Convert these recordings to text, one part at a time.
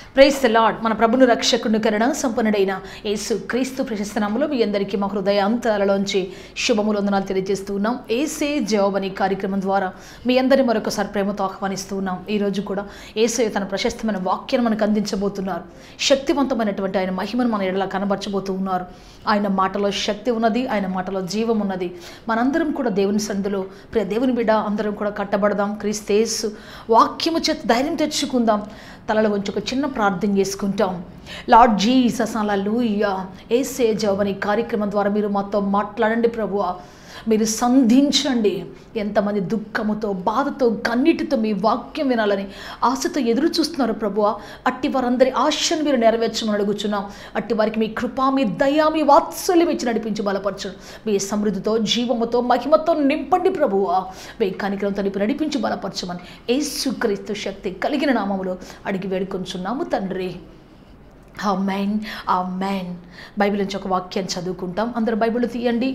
price lord మన ప్రభును రక్షకుని కరుణ సంపన్నుడైన యేసు క్రీస్తు ప్రశస్తనాములో మీ అందరికీ మా హృదయాంతరాలలోంచి శుభములు వందనాలు తెలియజేస్తూ ఉన్నాం ఏసే జవాబ్ అనే కార్యక్రమం ద్వారా మీ అందరి మరొకసారి ప్రేమతో ఆహ్వానిస్తూ ఉన్నాం ఈరోజు కూడా ఏసే తన ప్రశస్తమైన వాక్యం మనకు అందించబోతున్నారు శక్తివంతమైనటువంటి ఆయన మహిమను మన ఎడలా కనబరచబోతూ ఉన్నారు ఆయన మాటలో శక్తి ఉన్నది ఆయన మాటలో జీవం ఉన్నది మనందరం కూడా దేవుని సందులో ప్రియ దేవుని బిడ్డ అందరం కూడా కట్టబడదాం క్రీస్తేసు వాక్యము చేత ధైర్యం తెచ్చుకుందాం తలలో వంచి ఒక చిన్న ప్రార్థన చేసుకుంటాం లార్డ్ జీసస్ అలా లూయ్యా ఏసే జవని కార్యక్రమం ద్వారా మీరు మాతో మాట్లాడండి ప్రభువా మీరు సంధించండి ఎంతమంది దుఃఖముతో బాధతో కన్నీటితో మీ వాక్యం వినాలని ఆశతో ఎదురు చూస్తున్నారు ప్రభువా అట్టి వారందరి ఆశను మీరు నెరవేర్చమని అడుగుచున్నాం అట్టి వారికి మీ కృపా మీ దయా మీ వాత్సల్యం ఇచ్చి నడిపించి బలపరచు మీ సమృద్ధితో జీవముతో మహిమతో నింపండి ప్రభువా మీ కనికరంతో నింపి నడిపించి బలపరచమని యేసుక్రీస్తు శక్తి కలిగిన నామములో అడిగి వేడుకొంచున్నాము తండ్రి ఆ మ్యాన్ ఆ మ్యాన్ బైబిల్ నుంచి ఒక వాక్యం చదువుకుంటాం అందరు బైబిల్ తీయండి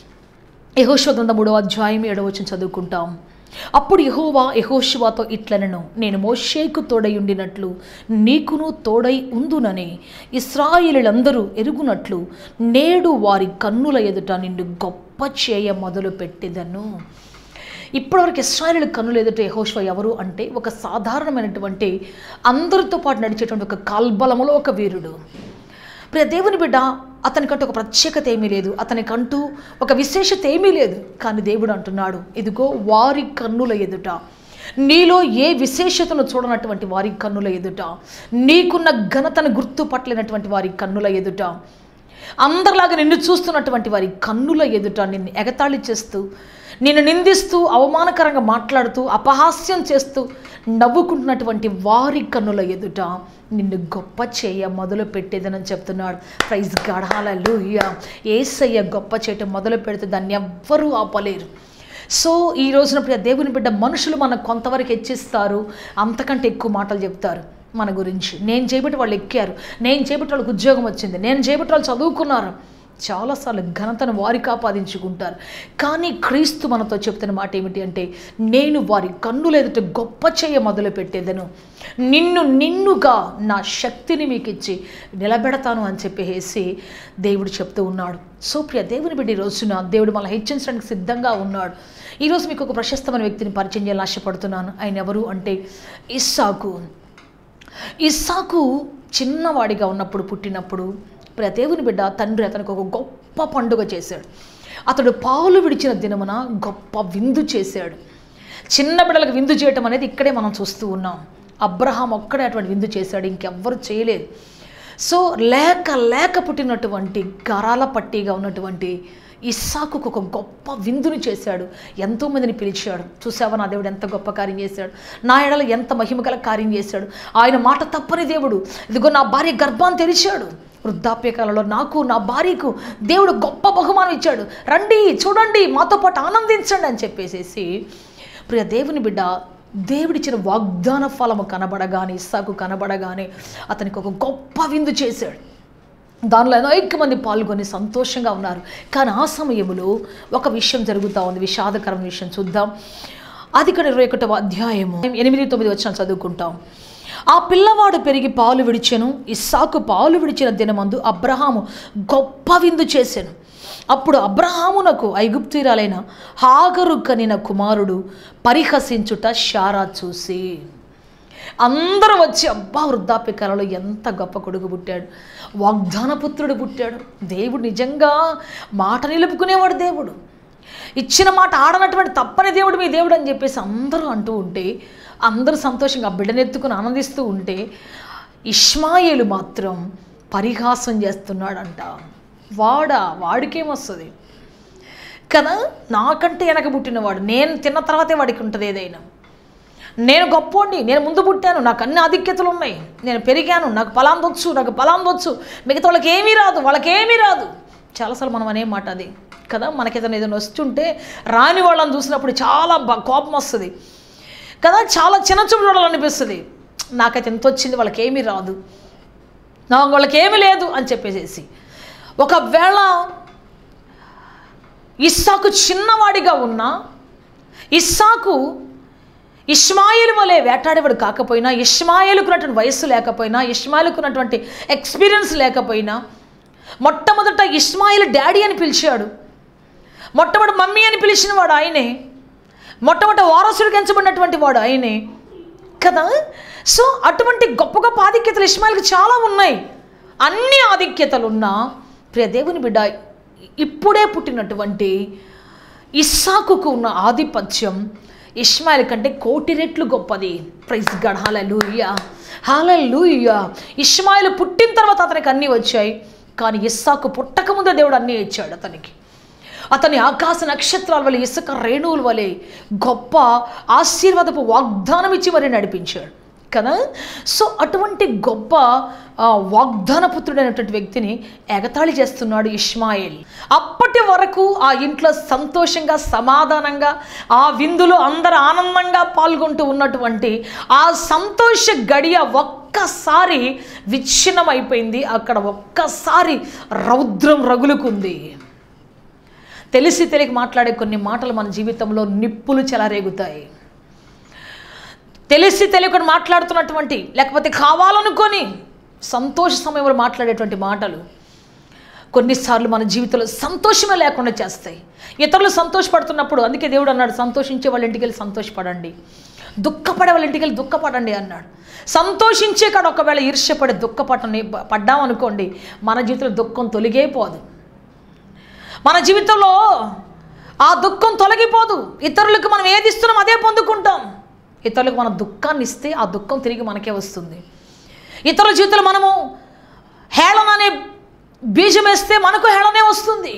యహోశివ గ్రంథం మూడవ అధ్యాయం ఏడవ వచ్చిన చదువుకుంటాం అప్పుడు యహోవా యహోశివాతో ఇట్లనను నేను మోషేకు తోడై ఉండినట్లు నీకును తోడై ఉందునని ఇస్రాయిలందరూ ఎరుగునట్లు నేడు వారి కన్నుల ఎదుట నిన్ను గొప్ప చేయ మొదలు పెట్టేదను ఇప్పటివరకు ఇస్రాయలు కన్నులు ఎదుట యహోష్వ ఎవరు అంటే ఒక సాధారణమైనటువంటి అందరితో పాటు నడిచేటువంటి ఒక కాల్బలములో ఒక వీరుడు ప్రియ దేవుని బిడ్డ అతనికంటూ ఒక ప్రత్యేకత ఏమీ లేదు అతనికంటూ ఒక విశేషత ఏమీ లేదు కానీ దేవుడు అంటున్నాడు ఇదిగో వారి కన్నుల ఎదుట నీలో ఏ విశేషతను చూడనటువంటి వారి కన్నుల ఎదుట నీకున్న ఘనతను గుర్తుపట్టలేనటువంటి వారి కన్నుల ఎదుట అందరిలాగా నిన్ను చూస్తున్నటువంటి వారి కన్నుల ఎదుట నిన్ను ఎగతాళి చేస్తూ నిన్ను నిందిస్తూ అవమానకరంగా మాట్లాడుతూ అపహాస్యం చేస్తూ నవ్వుకుంటున్నటువంటి వారి కన్నుల ఎదుట నిన్ను గొప్ప చేయ మొదలు పెట్టేదని చెప్తున్నాడు ప్రైజ్ గడాలలు ఏసయ్య గొప్ప చేయటం మొదలు పెడితే దాన్ని ఎవ్వరూ ఆపలేరు సో ఈ రోజున ప్రియ దేవుని బిడ్డ మనుషులు మనకు కొంతవరకు హెచ్చిస్తారు అంతకంటే ఎక్కువ మాటలు చెప్తారు మన గురించి నేను చేపట్టి వాళ్ళు ఎక్కారు నేను చేపట్టి వాళ్ళకి ఉద్యోగం వచ్చింది నేను చేపట్టి వాళ్ళు చదువుకున్నారు చాలాసార్లు ఘనతను వారికి ఆపాదించుకుంటారు కానీ క్రీస్తు మనతో చెప్తున్న మాట ఏమిటి అంటే నేను వారి కన్నులు ఎదుట గొప్ప చేయ మొదలు పెట్టేదను నిన్ను నిన్నుగా నా శక్తిని మీకు ఇచ్చి నిలబెడతాను అని చెప్పేసి దేవుడు చెప్తూ ఉన్నాడు సో ప్రియ దేవుని బిడ్డ ఈ రోజున దేవుడు మళ్ళీ హెచ్చరించడానికి సిద్ధంగా ఉన్నాడు ఈరోజు మీకు ఒక ప్రశస్తమైన వ్యక్తిని పరిచయం చేయాలని ఆశపడుతున్నాను ఆయన ఎవరు అంటే ఇస్సాకు ఇస్సాకు చిన్నవాడిగా ఉన్నప్పుడు పుట్టినప్పుడు ప్రియ దేవుని బిడ్డ తండ్రి అతనికి ఒక గొప్ప పండుగ చేశాడు అతడు పాలు విడిచిన దినమున గొప్ప విందు చేశాడు చిన్న బిడ్డలకు విందు చేయటం అనేది ఇక్కడే మనం చూస్తూ ఉన్నాం అబ్రహాం ఒక్కడే అటువంటి విందు చేశాడు ఇంకెవ్వరు చేయలేదు సో లేక లేక పుట్టినటువంటి గరాల పట్టిగా ఉన్నటువంటి ఇస్సాకు ఒక గొప్ప విందుని చేశాడు ఎంతోమందిని పిలిచాడు చూసావా నా దేవుడు ఎంత గొప్ప కార్యం చేశాడు నా ఎడల ఎంత మహిమగల కార్యం చేశాడు ఆయన మాట తప్పని దేవుడు ఇదిగో నా భార్య గర్భాన్ని తెరిచాడు వృద్ధాప్యకాలంలో నాకు నా భార్యకు దేవుడు గొప్ప బహుమానం ఇచ్చాడు రండి చూడండి మాతో పాటు ఆనందించండి అని చెప్పేసేసి ప్రియ దేవుని బిడ్డ దేవుడిచ్చిన వాగ్దాన ఫలము కనబడగానే ఇస్సాకు కనబడగానే అతనికి ఒక గొప్ప విందు చేశాడు దానిలో అనేక మంది పాల్గొని సంతోషంగా ఉన్నారు కానీ ఆ సమయంలో ఒక విషయం జరుగుతూ ఉంది విషాదకరమైన విషయం చూద్దాం అది ఇక్కడ ఇరవై ఒకటవ అధ్యాయము ఎనిమిది తొమ్మిది వచ్చిన చదువుకుంటాం ఆ పిల్లవాడు పెరిగి పాలు విడిచెను ఇస్సాకు పాలు విడిచిన దినమందు అబ్రహాము గొప్ప విందు చేశాను అప్పుడు అబ్రహామునకు ఐగుప్తీరాలైన హాగరు కనిన కుమారుడు పరిహసించుట శారా చూసి అందరూ వచ్చి అబ్బా వృద్ధాప్యకాలంలో ఎంత గొప్ప కొడుకు పుట్టాడు వాగ్దాన పుత్రుడు పుట్టాడు దేవుడు నిజంగా మాట నిలుపుకునేవాడు దేవుడు ఇచ్చిన మాట ఆడనటువంటి తప్పని దేవుడు మీ దేవుడు అని చెప్పేసి అందరూ అంటూ ఉంటే అందరూ సంతోషంగా ఆ బిడ్డనెత్తుకుని ఆనందిస్తూ ఉంటే ఇష్మాయేలు మాత్రం పరిహాసం చేస్తున్నాడంట వాడా వాడికేమొస్తుంది కదా నాకంటే వెనక పుట్టినవాడు నేను తిన్న తర్వాతే వాడికి ఉంటుంది ఏదైనా నేను గొప్పోండి నేను ముందు పుట్టాను నాకు అన్ని ఆధిక్యతలు ఉన్నాయి నేను పెరిగాను నాకు పలాం వచ్చు నాకు పలాం వచ్చు మిగతా వాళ్ళకి ఏమీ రాదు వాళ్ళకి ఏమీ రాదు చాలాసార్లు మనం అనే మాట అది కదా మనకి ఏదైనా ఏదైనా వస్తుంటే రాని వాళ్ళని చూసినప్పుడు చాలా బ- కోపం వస్తుంది కదా చాలా చిన్న చూపు చూడాలనిపిస్తుంది నాకైతే ఎంత వచ్చింది వాళ్ళకి ఏమీ రాదు నా వాళ్ళకి ఏమీ లేదు అని చెప్పేసేసి ఒకవేళ ఇస్సాకు చిన్నవాడిగా ఉన్న ఇస్సాకు ఇష్మాయిల్ వలె వేటాడేవాడు కాకపోయినా ఇష్మాయిలుకున్నటువంటి వయస్సు లేకపోయినా ఇష్మాయిలుకున్నటువంటి ఎక్స్పీరియన్స్ లేకపోయినా మొట్టమొదట ఇస్మాయిల్ డాడీ అని పిలిచాడు మొట్టమొదటి మమ్మీ అని పిలిచిన వాడు ఆయనే మొట్టమొదటి వారసుడికి ఎంచబడినటువంటి వాడు ఆయనే కదా సో అటువంటి గొప్ప గొప్ప ఆధిక్యతలు ఇస్మాయిల్కి చాలా ఉన్నాయి అన్ని ఆధిక్యతలు ఉన్నా ప్రియ దేవుని బిడ్డ ఇప్పుడే పుట్టినటువంటి ఇస్సాకుకు ఉన్న ఆధిపత్యం ఇస్మాయిల్ కంటే కోటి రెట్లు గొప్పది ప్రైజ్ గడ్ హాలూయా హాలూయా ఇస్మాయిల్ పుట్టిన తర్వాత అతనికి అన్నీ వచ్చాయి కానీ ఇస్సాకు పుట్టకముందే దేవుడు అన్నీ ఇచ్చాడు అతనికి అతని ఆకాశ నక్షత్రాల వలె ఇసుక రేణువుల వలె గొప్ప ఆశీర్వాదపు వాగ్దానం ఇచ్చి మరి నడిపించాడు కదా సో అటువంటి గొప్ప ఆ, వాగ్దాన పుత్రుడైనటువంటి వ్యక్తిని ఎగతాళి చేస్తున్నాడు ఇష్మాయిల్ అప్పటి వరకు ఆ ఇంట్లో సంతోషంగా సమాధానంగా ఆ విందులో అందరు ఆనందంగా పాల్గొంటూ ఉన్నటువంటి ఆ సంతోష గడియ ఒక్కసారి విచ్ఛిన్నమైపోయింది అక్కడ ఒక్కసారి రౌద్రం రగులుకుంది తెలిసి తెలియక మాట్లాడే కొన్ని మాటలు మన జీవితంలో నిప్పులు చెలరేగుతాయి తెలిసి తెలియకుండా మాట్లాడుతున్నటువంటి లేకపోతే కావాలనుకొని సంతోష సమయంలో మాట్లాడేటువంటి మాటలు కొన్నిసార్లు మన జీవితంలో సంతోషమే లేకుండా చేస్తాయి ఇతరులు సంతోషపడుతున్నప్పుడు అందుకే దేవుడు అన్నాడు సంతోషించే వాళ్ళ ఇంటికి వెళ్ళి సంతోషపడండి దుఃఖపడే వాళ్ళ ఇంటికి వెళ్ళి దుఃఖపడండి అన్నాడు సంతోషించే కాడ ఒకవేళ ఈర్ష్యపడి దుఃఖపడని పడ్డామనుకోండి మన జీవితంలో దుఃఖం తొలిగే పోదు మన జీవితంలో ఆ దుఃఖం తొలగిపోదు ఇతరులకు మనం ఏది ఇస్తున్నాం అదే పొందుకుంటాం ఇతరులకు మనం దుఃఖాన్ని ఇస్తే ఆ దుఃఖం తిరిగి మనకే వస్తుంది ఇతరుల జీవితంలో మనము హేళన అనే బీజం వేస్తే మనకు హేళనే వస్తుంది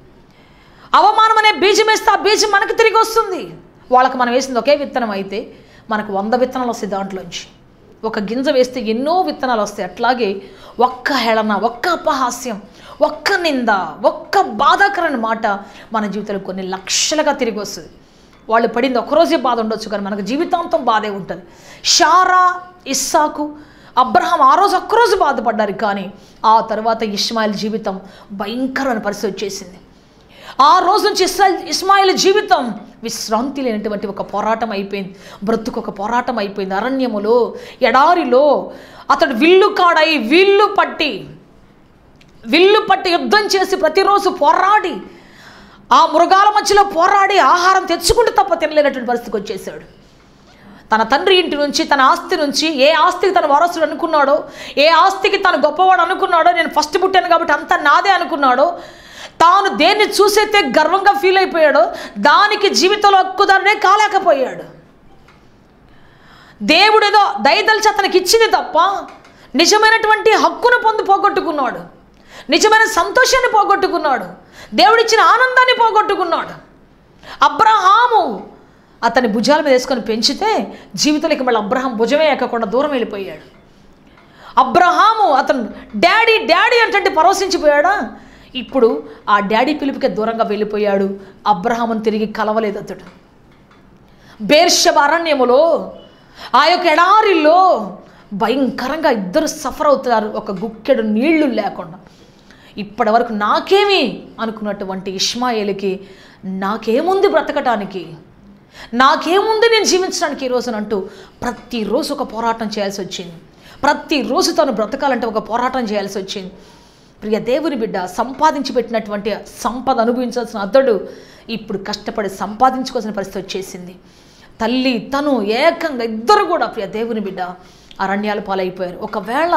అవమానం అనే బీజం వేస్తే ఆ బీజం మనకు తిరిగి వస్తుంది వాళ్ళకి మనం వేసింది ఒకే విత్తనం అయితే మనకు వంద విత్తనాలు వస్తాయి దాంట్లోంచి ఒక గింజ వేస్తే ఎన్నో విత్తనాలు వస్తాయి అట్లాగే ఒక్క హేళన ఒక్క అపహాస్యం ఒక్క నింద ఒక్క బాధాకరమైన మాట మన జీవితంలో కొన్ని లక్షలుగా తిరిగి వస్తుంది వాళ్ళు పడింది ఒకరోజే బాధ ఉండొచ్చు కానీ మనకు జీవితాంతం బాధే ఉంటుంది షారా ఇస్సాకు అబ్రహాం ఆ రోజు ఒక్కరోజు బాధపడ్డారు కానీ ఆ తర్వాత ఇస్మాయిల్ జీవితం భయంకరమైన పరిస్థితి వచ్చేసింది ఆ రోజు నుంచి ఇస్రాయిల్ ఇస్మాయిల్ జీవితం విశ్రాంతి లేనటువంటి ఒక పోరాటం అయిపోయింది బ్రతుకు ఒక పోరాటం అయిపోయింది అరణ్యములో ఎడారిలో అతడు విల్లు కాడై విల్లు పట్టి విల్లు పట్టి యుద్ధం చేసి ప్రతిరోజు పోరాడి ఆ మృగాల మధ్యలో పోరాడి ఆహారం తెచ్చుకుంటూ తప్ప తినలేనటువంటి పరిస్థితికి వచ్చేసాడు తన తండ్రి ఇంటి నుంచి తన ఆస్తి నుంచి ఏ ఆస్తికి తన వారసుడు అనుకున్నాడో ఏ ఆస్తికి తను గొప్పవాడు అనుకున్నాడో నేను ఫస్ట్ పుట్టాను కాబట్టి అంతా నాదే అనుకున్నాడో తాను దేన్ని చూసైతే గర్వంగా ఫీల్ అయిపోయాడో దానికి జీవితంలో హక్కుదారునే కాలేకపోయాడు దేవుడేదో దయదలిచి అతనికి ఇచ్చింది తప్ప నిజమైనటువంటి హక్కును పొంది పోగొట్టుకున్నాడు నిజమైన సంతోషాన్ని పోగొట్టుకున్నాడు దేవుడిచ్చిన ఆనందాన్ని పోగొట్టుకున్నాడు అబ్రహాము అతని భుజాల మీద వేసుకొని పెంచితే జీవితంలోకి మళ్ళీ అబ్రహాం భుజమే ఎక్కకుండా దూరం వెళ్ళిపోయాడు అబ్రహాము అతను డాడీ డాడీ అంటే పరవశించిపోయాడా ఇప్పుడు ఆ డాడీ పిలుపుకి దూరంగా వెళ్ళిపోయాడు అబ్రహామును తిరిగి కలవలేదు అతడు బేర్షబ అరణ్యములో ఆ యొక్క ఎడారిలో భయంకరంగా ఇద్దరు సఫర్ అవుతున్నారు ఒక గుక్కెడు నీళ్లు లేకుండా ఇప్పటి వరకు నాకేమి అనుకున్నటువంటి ఇష్మాయేలుకి నాకేముంది బ్రతకటానికి నాకేముంది నేను జీవించడానికి ఈ రోజునంటూ ప్రతిరోజు ఒక పోరాటం చేయాల్సి వచ్చింది ప్రతిరోజు తను బ్రతకాలంటే ఒక పోరాటం చేయాల్సి వచ్చింది ప్రియ దేవుని బిడ్డ సంపాదించి పెట్టినటువంటి సంపద అనుభవించాల్సిన అతడు ఇప్పుడు కష్టపడి సంపాదించుకోవాల్సిన పరిస్థితి వచ్చేసింది తల్లి తను ఏకంగా ఇద్దరు కూడా ప్రియ దేవుని బిడ్డ అరణ్యాల పాలైపోయారు ఒకవేళ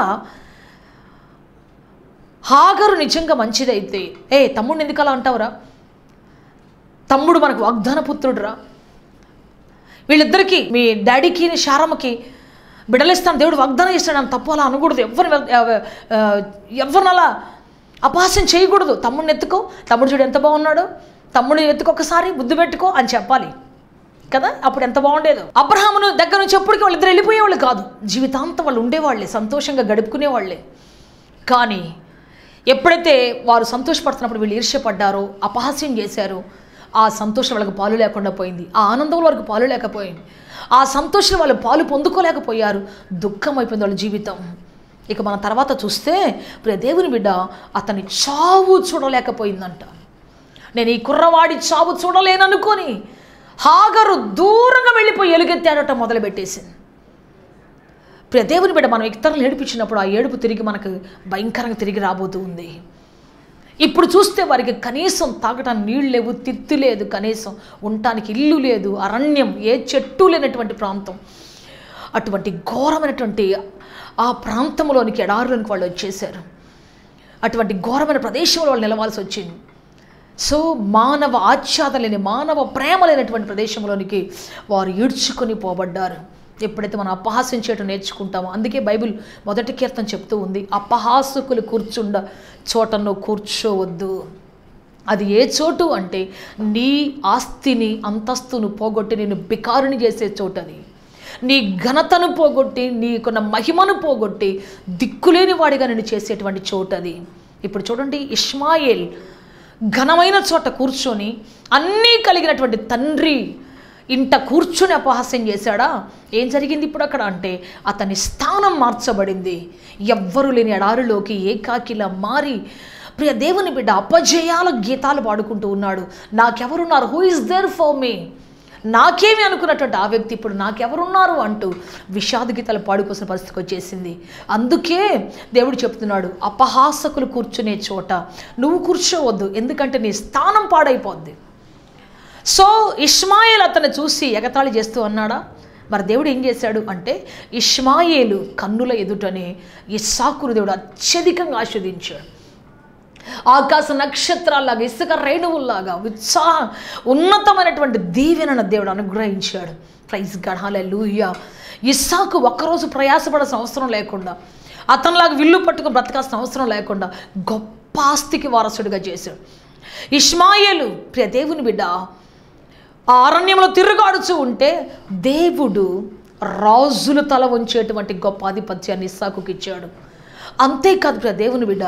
హాగరు నిజంగా మంచిదైతే ఏ తమ్ముడిని ఎందుకు అలా అంటావురా తమ్ముడు మనకు వాగ్దాన పుత్రుడురా వీళ్ళిద్దరికీ మీ డాడీకి శారమ్మకి బిడలిస్తాను దేవుడు వాగ్దానం ఇస్తాడు అని తప్పు అలా అనకూడదు ఎవరిని ఎవరిని అలా అపహాస్యం చేయకూడదు తమ్ముడిని ఎత్తుకో తమ్ముడు చూడు ఎంత బాగున్నాడు తమ్ముడిని ఎత్తుకో ఒకసారి బుద్ధి పెట్టుకో అని చెప్పాలి కదా అప్పుడు ఎంత బాగుండేదో అబ్రహామును దగ్గర నుంచి ఎప్పటికీ వాళ్ళిద్దరు వెళ్ళిపోయేవాళ్ళు కాదు జీవితాంతం వాళ్ళు ఉండేవాళ్ళే సంతోషంగా గడుపుకునేవాళ్ళే కానీ ఎప్పుడైతే వారు సంతోషపడుతున్నప్పుడు వీళ్ళు ఈర్ష్యపడ్డారో అపహాస్యం చేశారో ఆ సంతోషం వాళ్ళకి పాలు లేకుండా పోయింది ఆ ఆనందం వాళ్ళకి పాలు లేకపోయింది ఆ సంతోషం వాళ్ళు పాలు పొందుకోలేకపోయారు దుఃఖం అయిపోయింది వాళ్ళ జీవితం ఇక మన తర్వాత చూస్తే ప్రియ దేవుని బిడ్డ అతని చావు చూడలేకపోయిందంట నేను ఈ కుర్రవాడి చావు చూడలేననుకొని హాగరు దూరంగా వెళ్ళిపోయి ఎలుగెత్తాడట మొదలుపెట్టేసింది ప్రియ దేవుని బిడ్డ మనం ఇతరులు ఏడిపించినప్పుడు ఆ ఏడుపు తిరిగి మనకు భయంకరంగా తిరిగి రాబోతూ ఉంది ఇప్పుడు చూస్తే వారికి కనీసం తాగటానికి నీళ్ళు లేవు తిత్తి లేదు కనీసం ఉండటానికి ఇల్లు లేదు అరణ్యం ఏ చెట్టు లేనటువంటి ప్రాంతం అటువంటి ఘోరమైనటువంటి ఆ ప్రాంతంలోనికి ఎడారులోనికి వాళ్ళు వచ్చేసారు అటువంటి ఘోరమైన ప్రదేశంలో వాళ్ళు నిలవాల్సి వచ్చింది సో మానవ ఆచ్ఛాద లేని మానవ ప్రేమ లేనటువంటి ప్రదేశంలోనికి వారు ఈడ్చుకొని పోబడ్డారు ఎప్పుడైతే మనం అపహాస్యం చేయటం నేర్చుకుంటామో అందుకే బైబిల్ మొదటి కీర్తన చెప్తూ ఉంది అపహాసకులు కూర్చుండ చోటను కూర్చోవద్దు అది ఏ చోటు అంటే నీ ఆస్తిని అంతస్తును పోగొట్టి నేను బికారుని చేసే చోటది నీ ఘనతను పోగొట్టి నీకున్న మహిమను పోగొట్టి దిక్కులేని వాడిగా నేను చేసేటువంటి చోటది ఇప్పుడు చూడండి ఇస్మాయిల్ ఘనమైన చోట కూర్చొని అన్నీ కలిగినటువంటి తండ్రి ఇంట కూర్చొని అపహాస్యం చేశాడా ఏం జరిగింది ఇప్పుడు అక్కడ అంటే అతని స్థానం మార్చబడింది ఎవ్వరు లేని ఎడారిలోకి ఏకాకిలా మారి ప్రియ దేవుని బిడ్డ అపజయాల గీతాలు పాడుకుంటూ ఉన్నాడు నాకెవరున్నారు who is there for me నాకేమి అనుకున్నటువంటి ఆ వ్యక్తి ఇప్పుడు నాకెవరున్నారు అంటూ విషాద గీతాలు పాడుకోసిన పరిస్థితికి వచ్చేసింది అందుకే దేవుడు చెప్తున్నాడు అపహాసకులు కూర్చునే చోట నువ్వు కూర్చోవద్దు ఎందుకంటే నీ స్థానం పాడైపోద్ది సో ఇష్మాయేల్ అతన్ని చూసి ఎగతాళి చేస్తూ అన్నాడా మరి దేవుడు ఏం చేశాడు అంటే ఇష్మాయేలు కన్నుల ఎదుటనే ఇస్సాకును దేవుడు అత్యధికంగా ఆస్వాదించాడు ఆకాశ నక్షత్రాల్లాగా ఇసుక రేణువుల్లాగా ఉత్సాహ ఉన్నతమైనటువంటి దీవెనను దేవుడు అనుగ్రహించాడు ప్రైజ్ గడాలే లూయ ఇస్సాకు ఒక్కరోజు ప్రయాసపడాల్సిన అవసరం లేకుండా అతనిలాగా విల్లు పట్టుకుని బ్రతకాల్సిన అవసరం లేకుండా గొప్ప ఆస్తికి వారసుడిగా చేశాడు ఇష్మాయేలు ప్రియ దేవుని బిడ్డ ఆ అరణ్యంలో తిరుగాడుచూ ఉంటే దేవుడు రాజుల తల ఉంచేటువంటి గొప్ప ఆధిపత్యాన్ని ఇస్సాకుకి ఇచ్చాడు అంతేకాదు ప్రియ దేవుని బిడ్డ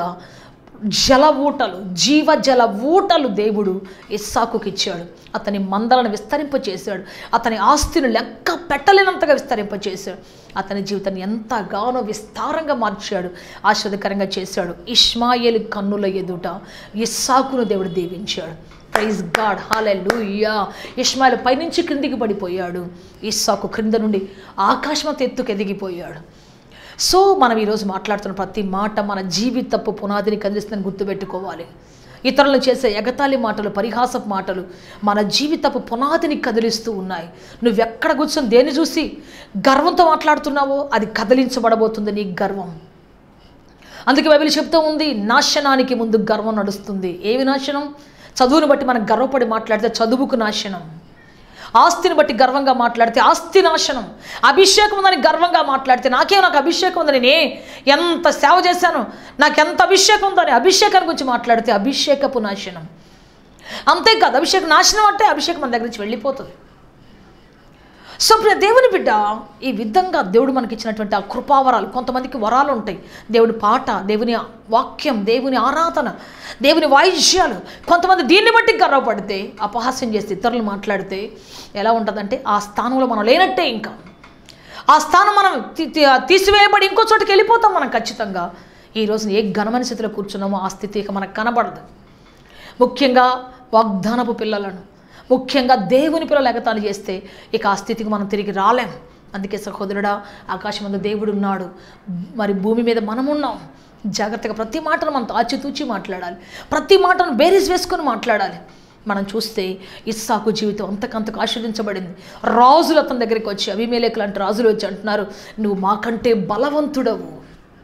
జల ఊటలు జీవ జల ఊటలు దేవుడు ఇస్సాకుకి ఇచ్చాడు అతని మందలను విస్తరింపచేశాడు అతని ఆస్తిని లెక్క పెట్టలేనంతగా విస్తరింపచేశాడు అతని జీవితాన్ని ఎంతగానో విస్తారంగా మార్చాడు ఆశ్చర్యకరంగా చేశాడు ఇష్మాయేల్ కన్నుల ఎదుట ఇస్సాకును దేవుడు దీవించాడు ప్రైజ్ గాడ్ హాలే లూయా ఇష్మాయిల్ పైనుంచి క్రిందికి పడిపోయాడు ఇస్సాకు క్రింద నుండి ఆకాశమంత ఎత్తుకు ఎదిగిపోయాడు సో మనం ఈరోజు మాట్లాడుతున్న ప్రతి మాట మన జీవితపు పునాదిని కదిలిస్తుందని గుర్తుపెట్టుకోవాలి ఇతరులు చేసే ఎగతాళి మాటలు పరిహాసపు మాటలు మన జీవితపు పునాదిని కదిలిస్తూ ఉన్నాయి నువ్వెక్కడ కూర్చొని దేన్ని చూసి గర్వంతో మాట్లాడుతున్నావో అది కదిలించబడబోతుంది నీ గర్వం అందుకే బైబిల్ చెప్తూ ఉంది నాశనానికి ముందు గర్వం నడుస్తుంది ఏమి నాశనం చదువుని బట్టి మనం గర్వపడి మాట్లాడితే చదువుకు నాశనం ఆస్తిని బట్టి గర్వంగా మాట్లాడితే ఆస్తి నాశనం అభిషేకం ఉందని గర్వంగా మాట్లాడితే నాకే నాకు అభిషేకం ఉందని నేను ఎంత సేవ చేశాను నాకు ఎంత అభిషేకం ఉందని అభిషేకాన్ని గురించి మాట్లాడితే అభిషేకపు నాశనం అంతేకాదు అభిషేకం నాశనం అంటే అభిషేకం మన దగ్గర నుంచి వెళ్ళిపోతుంది సో ప్రియ దేవుని బిడ్డ ఈ విధంగా దేవుడు మనకి ఇచ్చినటువంటి ఆ కృపావరాలు కొంతమందికి వరాలు ఉంటాయి దేవుడి పాట దేవుని వాక్యం దేవుని ఆరాధన దేవుని వాయిద్యాలు కొంతమంది దీన్ని బట్టి గర్వపడితే అపహాస్యం చేస్తే ఇతరులు మాట్లాడితే ఎలా ఉంటుందంటే ఆ స్థానంలో మనం లేనట్టే ఇంకా ఆ స్థానం మనం తీ- తీ- తీసివేయబడి ఇంకో చోటుకి వెళ్ళిపోతాం మనం ఖచ్చితంగా ఈ రోజు ఏ ఘనమైన స్థితిలో కూర్చున్నామో ఆ స్థితి ఇక మనకు కనబడదు ముఖ్యంగా వాగ్దానపు పిల్లలను ముఖ్యంగా దేవుని పిల్లలు ఎగతాళి చేస్తే ఇక ఆ స్థితికి మనం తిరిగి రాలేం అందుకే సహోదరుడా ఆకాశం మీద దేవుడు ఉన్నాడు మరి భూమి మీద మనం ఉన్నాం జాగ్రత్తగా ప్రతి మాటను మనం ఆచితూచి మాట్లాడాలి ప్రతి మాటను బేరీస్ వేసుకొని మాట్లాడాలి మనం చూస్తే ఇస్సాకు జీవితం అంతకంతకు ఆశీర్వించబడింది రాజులు అతని దగ్గరికి వచ్చి అభిమేలేకులు అంటే రాజులు వచ్చి అంటున్నారు నువ్వు మాకంటే బలవంతుడవు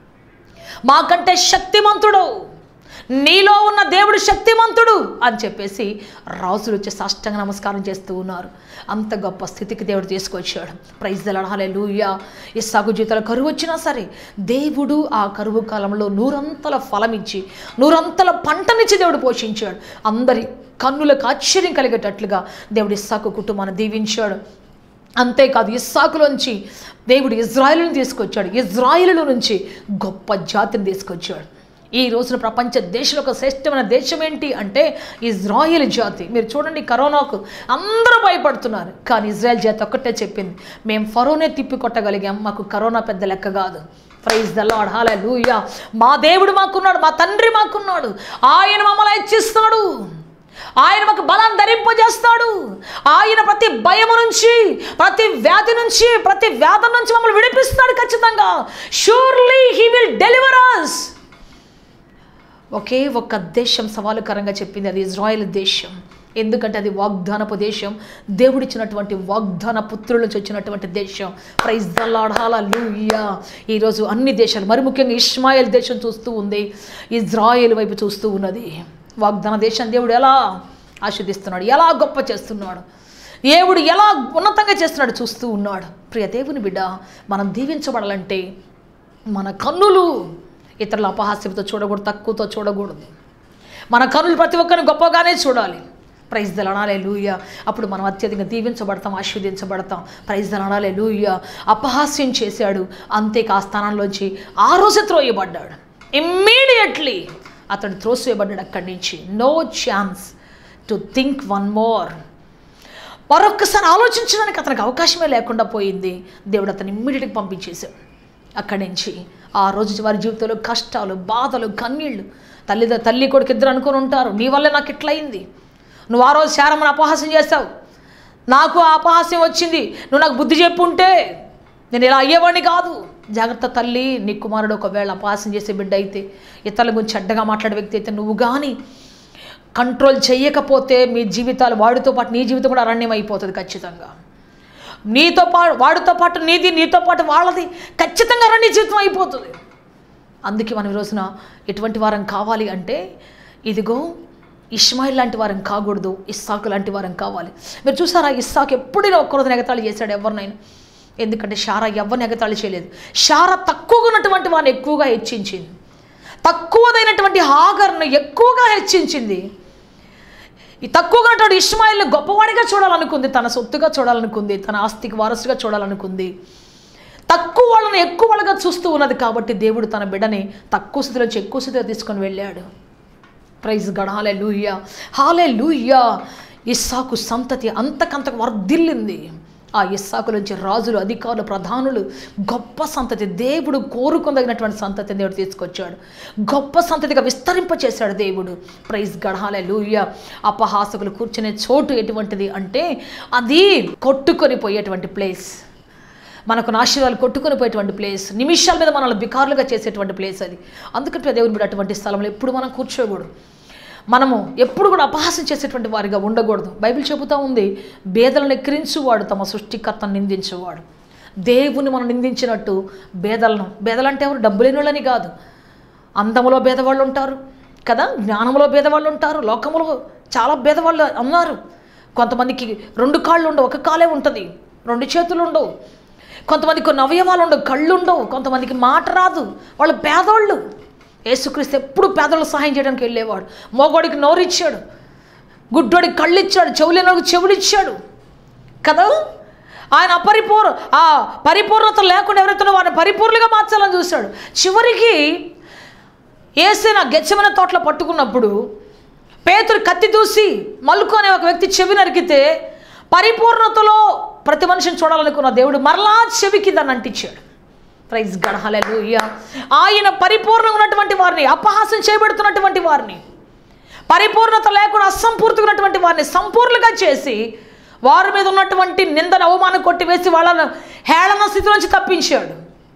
మాకంటే శక్తిమంతుడు నీలో ఉన్న దేవుడు శక్తిమంతుడు అని చెప్పేసి రాజులు వచ్చి సాష్టంగా నమస్కారం చేస్తూ ఉన్నారు అంత గొప్ప స్థితికి దేవుడు తీసుకొచ్చాడు ప్రైజ్ దళాలే లూయా ఈ సాగు జీవితాలు కరువు వచ్చినా సరే దేవుడు ఆ కరువు కాలంలో నూరంతల ఫలం ఇచ్చి నూరంతల పంటనిచ్చి దేవుడు పోషించాడు అందరి కన్నులకు ఆశ్చర్యం కలిగేటట్లుగా దేవుడు ఇస్సాకు కుటుంబాన్ని దీవించాడు అంతేకాదు ఇస్సాకులోంచి దేవుడు ఇజ్రాయిల్ని తీసుకొచ్చాడు ఇజ్రాయిల్ నుంచి గొప్ప జాతిని తీసుకొచ్చాడు ఈ రోజున ప్రపంచ దేశంలో ఒక శ్రేష్టమైన దేశం ఏంటి అంటే ఇజ్రాయిల్ జాతి మీరు చూడండి కరోనాకు అందరూ భయపడుతున్నారు కానీ ఇజ్రాయెల్ జాతి ఒక్కటే చెప్పింది మేము ఫరోనే తిప్పి కొట్టగలిగాం మాకు కరోనా పెద్ద లెక్క కాదు ప్రైజ్ ద లార్డ్ హల్లెలూయా మా దేవుడు మాకున్నాడు మా తండ్రి మాకున్నాడు ఆయన మమ్మల్ని హెచ్చిస్తాడు ఆయన మాకు బలాన్ని ధరింపజేస్తాడు ఆయన ప్రతి భయము నుంచి ప్రతి వ్యాధి నుంచి ప్రతి వ్యాధి నుంచి మమ్మల్ని విడిపిస్తాడు ఖచ్చితంగా surely he will deliver us ఒకే ఒక్క దేశం సవాలుకరంగా చెప్పింది అది ఇజ్రాయెల్ దేశం ఎందుకంటే అది వాగ్దానపు దేశం దేవుడిచ్చినటువంటి వాగ్దాన పుత్రుల నుంచి వచ్చినటువంటి దేశం ప్రైజ్ దల్లాడాల లూయా ఈరోజు అన్ని దేశాలు మరి ముఖ్యంగా ఇస్మాయిల్ దేశం చూస్తూ ఉంది ఇజ్రాయెల్ వైపు చూస్తూ ఉన్నది వాగ్దాన దేశం దేవుడు ఎలా ఆస్వాదిస్తున్నాడు ఎలా గొప్ప చేస్తున్నాడు దేవుడు ఎలా ఉన్నతంగా చేస్తున్నాడు చూస్తూ ఉన్నాడు ప్రియ దేవుని బిడ్డ మనం దీవించబడాలంటే మన కన్నులు ఇతరుల అపహాస్యంతో చూడకూడదు తక్కువతో చూడకూడదు మన కన్నులు ప్రతి ఒక్కరిని గొప్పగానే చూడాలి ప్రైజ్ దళనాలే లూయ అప్పుడు మనం అత్యధికంగా దీవించబడతాం ఆశీర్వదించబడతాం ప్రైజ్ దళనాలే లూయ అపహాస్యం చేశాడు అంతేకా ఆ స్థానంలోంచి ఆ రోజు త్రోయబడ్డాడు ఇమ్మీడియట్లీ అతడు త్రోసివేయబడ్డాడు అక్కడి నుంచి no chance to think one more మరొక్కసారి ఆలోచించడానికి అతనికి అవకాశమే లేకుండా పోయింది దేవుడు అతను ఇమ్మీడియట్గా పంపించేశాడు అక్కడి నుంచి ఆ రోజు వారి జీవితంలో కష్టాలు బాధలు కన్నీళ్ళు తల్లి తల్లి కొడుకు ఇద్దరు అనుకొని ఉంటారు నీ వల్లే నాకు ఇట్లయింది నువ్వు ఆ రోజు శారమ్మను అపహాస్యం చేస్తావు నాకు ఆ అపహాస్యం వచ్చింది నువ్వు నాకు బుద్ధి చెప్పుంటే నేను ఇలా అయ్యేవాడిని కాదు జాగ్రత్త తల్లి నీ కుమారుడు ఒకవేళ అపహాస్యం చేసే బిడ్డ అయితే ఇతరుల గురించి చెడ్డగా మాట్లాడే వ్యక్తి అయితే నువ్వు కానీ కంట్రోల్ చేయకపోతే మీ జీవితాలు వాడితో పాటు నీ జీవితం కూడా అరణ్యం అయిపోతుంది ఖచ్చితంగా నీతో పాటు వాడితో పాటు నీది నీతో పాటు వాళ్ళది ఖచ్చితంగా అరణ్య జీవితం అయిపోతుంది అందుకే మనం ఈ రోజున ఎటువంటి వారం కావాలి అంటే ఇదిగో ఇస్మాయిల్ లాంటి వారం కాకూడదు ఇస్సాకు లాంటి వారం కావాలి మీరు చూసారా ఇస్సాకు ఎప్పుడైనా ఒక్కరోజు ఎగతాళి చేశాడు ఎవరినైనా ఎందుకంటే షారా ఎవరిని ఎగతాళి చేయలేదు షారా తక్కువగా ఉన్నటువంటి వారిని ఎక్కువగా హెచ్చించింది తక్కువదైనటువంటి హాగర్ను ఎక్కువగా హెచ్చించింది ఈ తక్కువగా ఉన్నటువంటి ఇస్మాయిల్ని గొప్పవాడిగా చూడాలనుకుంది తన సొత్తుగా చూడాలనుకుంది తన ఆస్తికి వారసుగా చూడాలనుకుంది తక్కువ వాళ్ళని ఎక్కువ వాళ్ళగా చూస్తూ ఉన్నది కాబట్టి దేవుడు తన బిడ్డని తక్కువ స్థితిలో నుంచి ఎక్కువ స్థితిలో తీసుకొని వెళ్ళాడు ప్రైజ్ గడ హాలే లూయ్యా హాలే లూయ్యా ఇస్సాకు సంతతి అంతకంతకు వర్ధిల్లింది ఆ ఇస్సాకు నుంచి రాజులు అధికారులు ప్రధానులు గొప్ప సంతతి దేవుడు కోరుకుందగినటువంటి సంతతిని దేవుడు తీసుకొచ్చాడు గొప్ప సంతతిగా విస్తరింపచేశాడు దేవుడు ప్రైజ్ గడహాలే లూయ అపహాసకులు కూర్చునే చోటు ఎటువంటిది అంటే అది కొట్టుకొని పోయేటువంటి ప్లేస్ మనకు నాశనాలు కొట్టుకొని పోయేటువంటి ప్లేస్ నిమిషాల మీద మనల్ని బికారులుగా చేసేటువంటి ప్లేస్ అది అందుకంటే దేవుని బిడ్డ అటువంటి స్థలంలో ఎప్పుడు మనం కూర్చోకూడదు మనము ఎప్పుడు కూడా అపహాసం చేసేటువంటి వారిగా ఉండకూడదు బైబిల్ చెబుతూ ఉంది బేదలను ఎక్కిరించువాడు తమ సృష్టికర్తను నిందించేవాడు దేవుని మనం నిందించినట్టు బేదలను బేదలంటే ఎవరు డబ్బు లేని వాళ్ళని కాదు అందములో భేదవాళ్ళు ఉంటారు కదా జ్ఞానంలో భేదవాళ్ళు ఉంటారు లోకములో చాలా భేదవాళ్ళు అన్నారు కొంతమందికి రెండు కాళ్ళు ఉండవు ఒక కాలే ఉంటుంది రెండు చేతులు ఉండవు కొంతమందికి కొన్ని అవయవాలు ఉండవు కళ్ళు ఉండవు కొంతమందికి మాట రాదు వాళ్ళు పేదోళ్ళు యేసుక్రీస్తు ఎప్పుడు పేదలకు సహాయం చేయడానికి వెళ్ళేవాడు మోగోడికి నోరిచ్చాడు గుడ్డోడికి కళ్ళు ఇచ్చాడు చెవులేనోడికి చెవులు ఇచ్చాడు కదా ఆయన అపరిపూర్ ఆ పరిపూర్ణత లేకుండా ఎవరైతే వారిని పరిపూర్ణంగా మార్చాలని చూశాడు చివరికి ఏసిన గెచ్చమైన తోటలో పట్టుకున్నప్పుడు పేతురు కత్తి దూసి మల్లుకు అనే ఒక వ్యక్తి చెవి నరికితే పరిపూర్ణతలో ప్రతి మనిషిని చూడాలనుకున్న దేవుడు మరలా చెవికి దాన్ని అంటించాడు ప్రైజ్ గడహలూయ ఆయన పరిపూర్ణంగా ఉన్నటువంటి వారిని అపహాసం చేయబడుతున్నటువంటి వారిని పరిపూర్ణత లేకుండా అసంపూర్తిగా ఉన్నటువంటి వారిని సంపూర్ణంగా చేసి వారి మీద ఉన్నటువంటి నిందన అవమానం కొట్టివేసి వాళ్ళను హేళన స్థితి నుంచి తప్పించాడు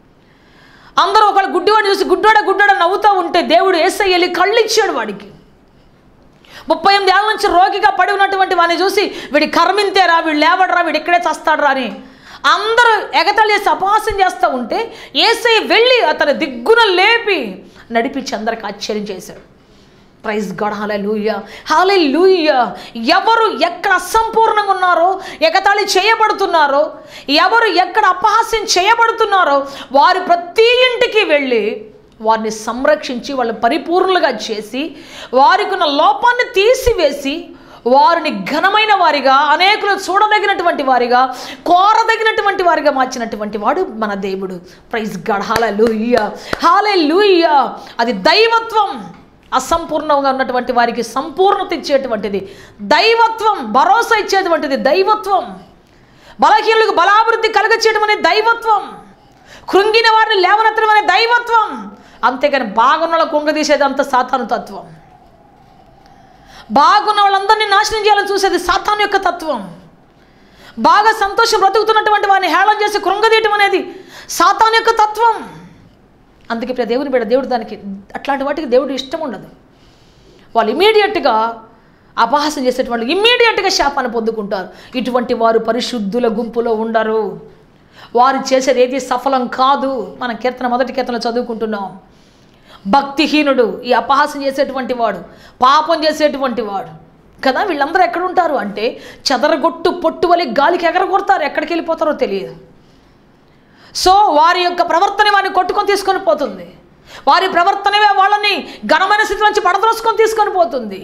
అందరూ ఒకళ్ళు గుడ్డివాడిని చూసి గుడ్డోడ గుడ్డోడ నవ్వుతూ ఉంటే దేవుడు ఏసై వెళ్ళి కళ్ళు ఇచ్చాడు వాడికి ముప్పై ఎనిమిది ఏళ్ళ నుంచి రోగిగా పడి ఉన్నటువంటి వాడిని చూసి వీడి కర్మింతేరా వీడు లేవడరా వీడు ఇక్కడే చస్తాడరా అని అందరూ ఎగతాళి చేసి అపహాసం చేస్తూ ఉంటే ఏసై వెళ్ళి అతని దిగ్గున లేపి నడిపించి అందరికి ఆశ్చర్యం చేశాడు ప్రైజ్ గాడ్ హాలే లూయ హాలే లూయ ఎవరు ఎక్కడ అసంపూర్ణంగా ఉన్నారో ఎగతాళి చేయబడుతున్నారో ఎవరు ఎక్కడ అపహాస్యం చేయబడుతున్నారో వారి ప్రతి ఇంటికి వెళ్ళి వారిని సంరక్షించి వాళ్ళని పరిపూర్ణులుగా చేసి వారికి ఉన్న లోపాన్ని తీసివేసి వారిని ఘనమైన వారిగా అనేకులు చూడదగినటువంటి వారిగా కోరదగినటువంటి వారిగా మార్చినటువంటి వాడు మన దేవుడు ప్రైజ్ గడ్ హాలే లూయ హాలే లూయ అది దైవత్వం అసంపూర్ణంగా ఉన్నటువంటి వారికి సంపూర్ణత ఇచ్చేటువంటిది దైవత్వం భరోసా ఇచ్చేటువంటిది దైవత్వం బలహీనులకు బలాభివృద్ధి కలగచేయడం అనే దైవత్వం కృంగిన వారిని లేవనెత్తడం అనే దైవత్వం అంతేగాని బాగున్న కుంగదీసేది అంత సాతాను తత్వం బాగున్న వాళ్ళందరినీ నాశనం చేయాలని చూసేది సాతాన్ యొక్క తత్వం బాగా సంతోషం బ్రతుకుతున్నటువంటి వారిని హేళన చేసి కృంగదీయటం అనేది సాతాన్ యొక్క తత్వం అందుకే ఇప్పుడు దేవుని బిడ్డ దేవుడు దానికి అట్లాంటి వాటికి దేవుడు ఇష్టం ఉండదు వాళ్ళు ఇమీడియట్గా అపహాసం చేసేటువంటి వాళ్ళు ఇమ్మీడియట్గా శాపాన్ని పొందుకుంటారు ఇటువంటి వారు పరిశుద్ధుల గుంపులో ఉండరు వారు చేసేది ఏది సఫలం కాదు మనం కీర్తన మొదటి కీర్తన చదువుకుంటున్నాం భక్తిహీనుడు ఈ అపహాసం చేసేటువంటి వాడు పాపం చేసేటువంటి వాడు కదా వీళ్ళందరూ ఎక్కడ ఉంటారు అంటే చెదరగొట్టు పొట్టు వలి గాలికి ఎగరగొడతారు ఎక్కడికి వెళ్ళిపోతారో తెలియదు సో వారి యొక్క ప్రవర్తన వారిని కొట్టుకొని తీసుకొని పోతుంది వారి ప్రవర్తనమే వాళ్ళని ఘనమైన స్థితి నుంచి పడద్రోసుకొని తీసుకొని పోతుంది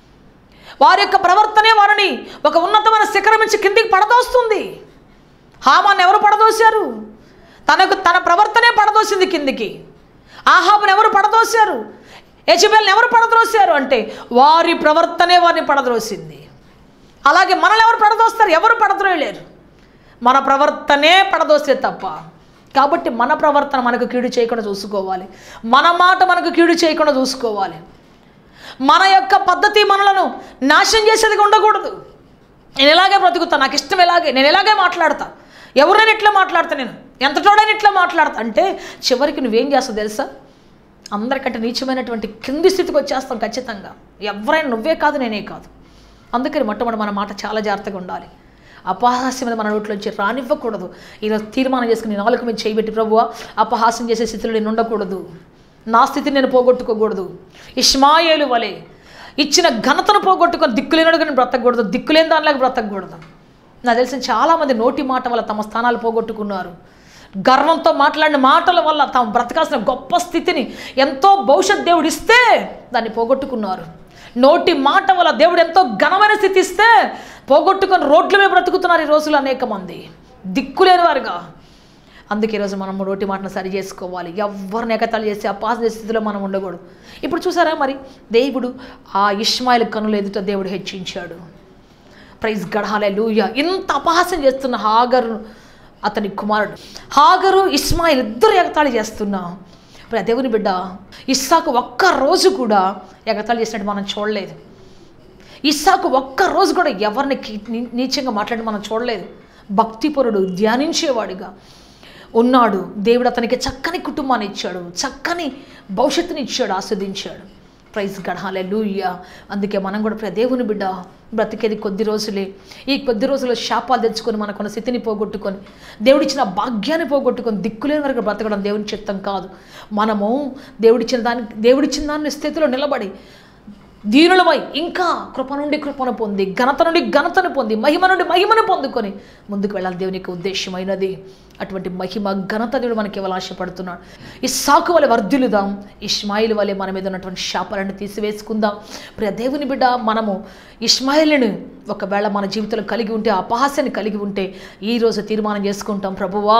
వారి యొక్క ప్రవర్తనే వారిని ఒక ఉన్నతమైన శిఖరం నుంచి కిందికి పడదోస్తుంది హామాన్ని ఎవరు పడదోశారు తనకు తన ప్రవర్తనే పడదోసింది కిందికి ఆహాబుని ఎవరు పడదోశారు యజబెల్ని ఎవరు పడద్రోశారు అంటే వారి ప్రవర్తనే వారిని పడద్రోసింది అలాగే మనల్ని ఎవరు పడదోస్తారు ఎవరు పడద్రోయలేరు మన ప్రవర్తనే పడదోస్తే తప్ప కాబట్టి మన ప్రవర్తన మనకు కీడు చేయకుండా చూసుకోవాలి మన మాట మనకు కీడు చేయకుండా చూసుకోవాలి మన యొక్క పద్ధతి మనలను నాశనం చేసేదిగా ఉండకూడదు నేను ఎలాగే బ్రతుకుతా నాకు ఇష్టం ఎలాగే నేను ఎలాగే మాట్లాడతా ఎవరైనా ఇట్లా మాట్లాడతా నేను ఎంత తోడైనా ఇట్లా మాట్లాడతా అంటే చివరికి నువ్వేం చేస్తావు తెలుసా అందరికంటే నీచమైనటువంటి కింది స్థితికి వచ్చేస్తాం ఖచ్చితంగా ఎవరైనా నువ్వే కాదు నేనే కాదు అందుకని మొట్టమొదటి మన మాట చాలా జాగ్రత్తగా ఉండాలి అపహాస్యం మీద మన నోట్లోంచి రానివ్వకూడదు ఈరోజు తీర్మానం చేసుకుని నాలుగు మీద చేయబెట్టి ప్రభువ అపహాస్యం చేసే స్థితిలో నేను ఉండకూడదు నా స్థితిని నేను పోగొట్టుకోకూడదు ఇష్మాయేలు వలె ఇచ్చిన ఘనతను పోగొట్టుకొని దిక్కులేనుడుగా నేను బ్రతకూడదు దిక్కులేని దానిలాగా బ్రతకూడదు నాకు తెలిసిన చాలామంది నోటి మాట వల్ల తమ స్థానాలు పోగొట్టుకున్నారు గర్వంతో మాట్లాడిన మాటల వల్ల తాము బ్రతకాల్సిన గొప్ప స్థితిని ఎంతో భవిష్యత్ దేవుడు ఇస్తే దాన్ని పోగొట్టుకున్నారు నోటి మాట వల్ల దేవుడు ఎంతో ఘనమైన స్థితి ఇస్తే పోగొట్టుకొని రోడ్ల మీద బ్రతుకుతున్నారు ఈ రోజులు అనేక మంది దిక్కులేని వారుగా అందుకే ఈరోజు మనం నోటి మాటను సరి చేసుకోవాలి ఎవరిని ఎగతాళి చేసి అపాస స్థితిలో మనం ఉండకూడదు ఇప్పుడు చూసారా మరి దేవుడు ఆ ఇష్మాయిల్ కనులు ఎదుట దేవుడు హెచ్చించాడు ప్రైజ్ గడహాలే లూయ ఇంత అపహాస్యం చేస్తున్న హాగరు అతని కుమారుడు హాగరు ఇస్మాయిల్ ఇద్దరు ఎగతాళి చేస్తున్నా ఇప్పుడు ఆ దేవుని బిడ్డ ఇస్సాకు ఒక్క రోజు కూడా ఎగతాళి చేసినట్టు మనం చూడలేదు ఇస్సాకు ఒక్క రోజు కూడా ఎవరిని కీ- నీ- నీచంగా మాట్లాడి మనం చూడలేదు భక్తిపరుడు ధ్యానించేవాడిగా ఉన్నాడు దేవుడు అతనికి చక్కని కుటుంబాన్ని ఇచ్చాడు చక్కని భవిష్యత్తుని ఇచ్చాడు ఆస్వాదించాడు ప్రైజ్ గడహాలే లూయ్య అందుకే మనం కూడా ప్రియ దేవుని బిడ్డ బ్రతికేది కొద్ది రోజులే ఈ కొద్ది రోజుల్లో శాపాలు తెచ్చుకొని మనకున్న స్థితిని పోగొట్టుకొని దేవుడిచ్చిన భాగ్యాన్ని పోగొట్టుకొని దిక్కులేని వరకు బ్రతకడం దేవుని చిత్తం కాదు మనము దేవుడిచ్చిన దాని దేవుడిచ్చిన దాని స్థితిలో నిలబడి దీనులమై ఇంకా కృప నుండి కృపను పొంది ఘనత నుండి ఘనతను పొంది మహిమ నుండి మహిమను పొందుకొని ముందుకు వెళ్ళాలి దేవుని యొక్క ఉద్దేశమైనది అటువంటి మహిమ ఘనత దేవుడు మనకి ఇవ్వాలి ఆశపడుతున్నాడు ఈ సాకు వలె వర్ధిల్లుదాం ఇస్మాయిల్ వలె మన మీద ఉన్నటువంటి శాపాలను తీసివేసుకుందాం ప్రియ దేవుని బిడ్డ మనము ఇస్మాయిల్ని ఒకవేళ మన జీవితంలో కలిగి ఉంటే ఆ అపహాస్యాన్ని కలిగి ఉంటే ఈరోజు తీర్మానం చేసుకుంటాం ప్రభువా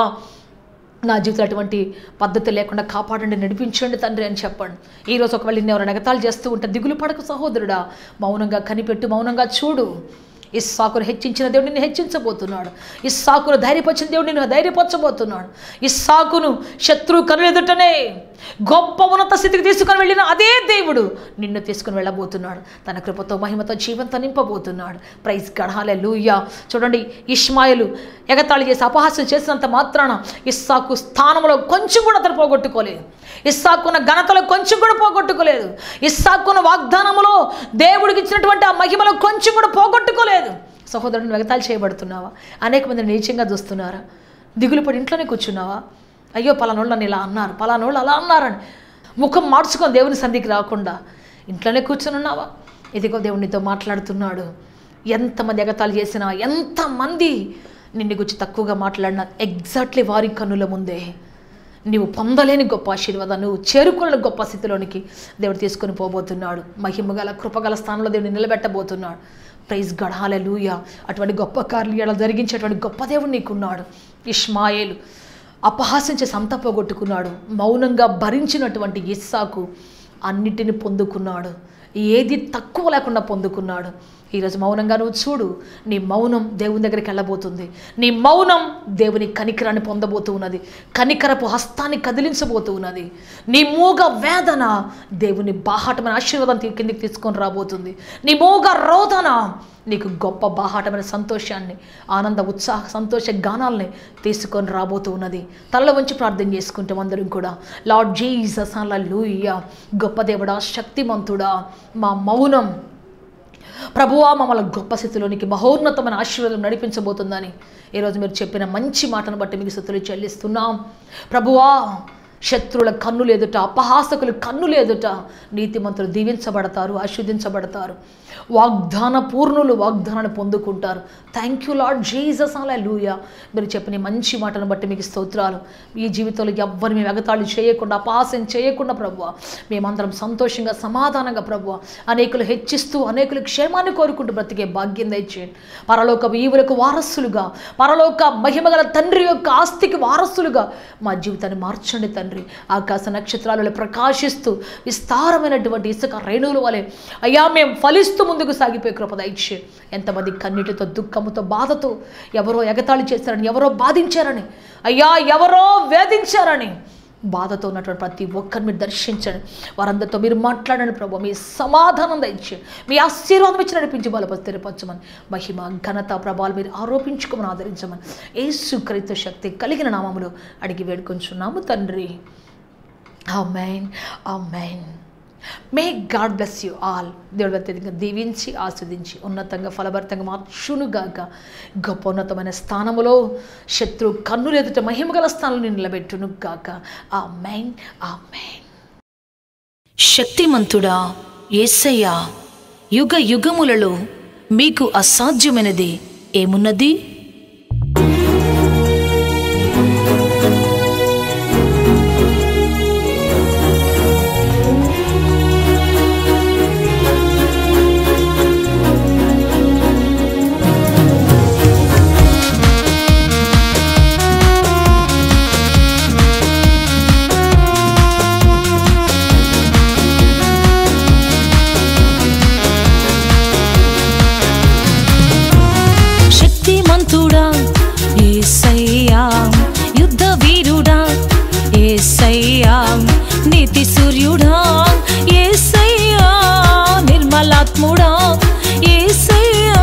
నా జీవితంలో అటువంటి పద్ధతి లేకుండా కాపాడండి నడిపించండి తండ్రి అని చెప్పండి ఈరోజు ఒకవేళ నిన్ను ఎవరైనా ఎగతాళి చేస్తూ ఉంటే దిగులు పడకు సహోదరుడా మౌనంగా కనిపెట్టు మౌనంగా చూడు ఇస్సాకును హెచ్చించిన దేవుడు నిన్ను హెచ్చించబోతున్నాడు ఇస్సాకును ధైర్యపరిచిన దేవుడు నిన్ను ధైర్యపరచబోతున్నాడు ఇస్సాకును శత్రు కనులెదుటనే గొప్ప ఉన్నత స్థితికి తీసుకొని వెళ్ళిన అదే దేవుడు నిన్ను తీసుకుని వెళ్ళబోతున్నాడు తన కృపతో మహిమతో జీవంతో నింపబోతున్నాడు ప్రైజ్ గఢాలే లూయా చూడండి ఇష్మాయిలు ఎగతాళి చేసి అపహాస్యం చేసినంత మాత్రాన ఇస్సాకు స్థానంలో కొంచెం కూడా అతను పోగొట్టుకోలేదు ఇస్సాకున్న ఘనతలో కొంచెం కూడా పోగొట్టుకోలేదు ఇస్సాకున్న వాగ్దానములో దేవుడికి ఇచ్చినటువంటి ఆ మహిమలో కొంచెం కూడా పోగొట్టుకోలేదు సహోదరుని వెగతాలు చేయబడుతున్నావా అనేక మంది నీచంగా చూస్తున్నారా దిగులు పడి ఇంట్లోనే కూర్చున్నావా అయ్యో పలానోళ్ళు నన్ను ఇలా అన్నారు పలానోళ్ళు అలా అన్నారని ముఖం మార్చుకొని దేవుని సంధికి రాకుండా ఇంట్లోనే కూర్చొని ఉన్నావా ఇదిగో దేవుడు నీతో మాట్లాడుతున్నాడు ఎంతమంది ఎగతాలు చేసినా ఎంతమంది నిన్ను గురించి తక్కువగా మాట్లాడినా ఎగ్జాక్ట్లీ వారి కన్నుల ముందే నీవు పొందలేని గొప్ప ఆశీర్వాదం నువ్వు చేరుకున్న గొప్ప స్థితిలోనికి దేవుడు తీసుకొని పోబోతున్నాడు మహిమగల కృపగల స్థానంలో దేవుడు నిలబెట్టబోతున్నాడు ప్రైజ్ గడాలే లూయ అటువంటి గొప్ప కార్యాలు జరిగించేటువంటి గొప్ప దేవుడు నీకున్నాడు ఇష్మాయేలు అపహాస్యం చేసి అంతా పోగొట్టుకున్నాడు మౌనంగా భరించినటువంటి ఇస్సాకు అన్నిటిని పొందుకున్నాడు ఏది తక్కువ లేకుండా పొందుకున్నాడు ఈరోజు మౌనంగా నువ్వు చూడు నీ మౌనం దేవుని దగ్గరికి వెళ్ళబోతుంది నీ మౌనం దేవుని కనికరాన్ని పొందబోతూ ఉన్నది కనికరపు హస్తాన్ని కదిలించబోతూ ఉన్నది నీ మూగ వేదన దేవుని బాహాటమైన ఆశీర్వాదం తీ- కిందికి తీసుకొని రాబోతుంది నీ మూగ రోదన నీకు గొప్ప బాహాటమైన సంతోషాన్ని ఆనంద ఉత్సాహ సంతోష గానాల్ని తీసుకొని రాబోతూ ఉన్నది తల్ల వంచి ప్రార్థన చేసుకుంటాం అందరం కూడా లార్డ్ జీసస్ లూయ గొప్ప దేవుడా శక్తిమంతుడా మా మౌనం ప్రభువా మమ్మల్ని గొప్ప స్థితిలోనికి మహోన్నతమైన ఆశీర్వాదం నడిపించబోతుందని ఈరోజు మీరు చెప్పిన మంచి మాటను బట్టి మీకు స్థుతులు చెల్లిస్తున్నాం ప్రభువా శత్రువుల కన్నులు ఎదుట అపహాసకులు కన్నులు ఎదుట నీతిమంతులు దీవించబడతారు ఆశీర్దించబడతారు వాగ్దాన పూర్ణులు వాగ్దానాన్ని పొందుకుంటారు థ్యాంక్ యూ లార్డ్ జీసస్ అలా లూయ మీరు చెప్పిన ఈ మంచి మాటను బట్టి మీకు స్తోత్రాలు ఈ జీవితంలో ఎవ్వరు మేము ఎగతాళి చేయకుండా అపహాసం చేయకుండా ప్రభువ మేమందరం సంతోషంగా సమాధానంగా ప్రభువ అనేకులు హెచ్చిస్తూ అనేకులు క్షేమాన్ని కోరుకుంటూ బ్రతికే భాగ్యం దయచేయండి పరలోక ఈవులకు వారసులుగా పరలోక మహిమగల తండ్రి యొక్క ఆస్తికి వారసులుగా మా జీవితాన్ని మార్చండి తండ్రి ఆకాశ నక్షత్రాలలో ప్రకాశిస్తూ విస్తారమైనటువంటి ఇసుక రేణువుల వలె అయ్యా మేము ఫలిస్తూ ముందుకు సాగిపోయే కృప దయచే ఎంతమంది కన్నీటితో దుఃఖముతో బాధతో ఎవరో ఎగతాళి చేశారని ఎవరో బాధించారని అయ్యా ఎవరో వేధించారని బాధతో ఉన్నటువంటి ప్రతి ఒక్కరిని మీరు దర్శించండి వారందరితో మీరు మాట్లాడండి ప్రభు మీ సమాధానం దయచేయండి మీ ఆశీర్వాదం ఇచ్చి నడిపించి బలపరి స్థిరపరచమని మహిమ ఘనత ప్రభావాలు మీరు ఆరోపించుకోమని ఆదరించమని ఏసుక్రీస్తు శక్తి కలిగిన నామములో అడిగి వేడుకొంచున్నాము తండ్రి amen amen may God bless you all దేవుడు అత్యధికంగా దీవించి ఆస్వాదించి ఉన్నతంగా ఫలభరితంగా మార్చునుగాక గొప్ప ఉన్నతమైన స్థానములో శత్రు కన్నులు ఎదుట మహిమగల స్థానంలో నిలబెట్టును గాక ఆ మైన్ ఆ మైన్ శక్తిమంతుడా ఏసయ్యా యుగ యుగములలో మీకు అసాధ్యమైనది ఏమున్నది శక్తిమంతుడా ఏసయ్యా యుద్ధ వీరుడా ఏసయ్యా నీతి సూర్యుడా ఏసయ్యా నిర్మలాత్ముడా ఏసయ్యా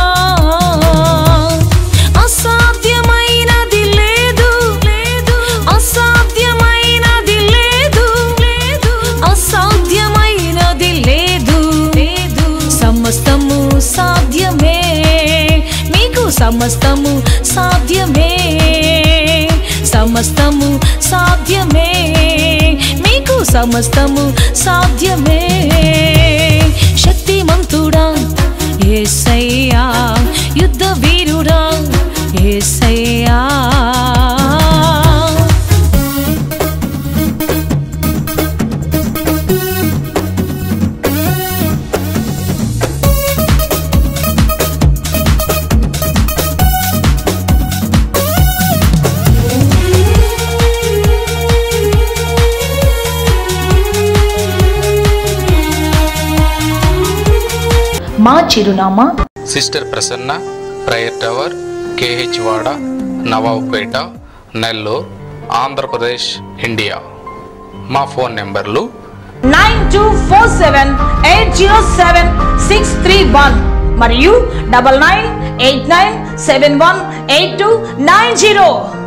అసాధ్యమైనది లేదు లేదు అసాధ్యమైనది లేదు లేదు అసాధ్యమైనది లేదు లేదు సమస్తము సాధ్యమే మీకు సమస్తము సాధ్యమే సమస్తము సాధ్యమే మీకు సమస్తము సాధ్యమే శక్తిమంతుడా ఏసయ్యా యుద్ధ వీరుడా ఏసయ్యా మా చిరునామా sister Prasanna prayer tower KH Wada Nawabpeta Nellore Andhra Pradesh India మా ఫోన్ నెంబర్లు nine two four seven eight zero seven six three one మరియు double nine eight nine seven one eight two nine zero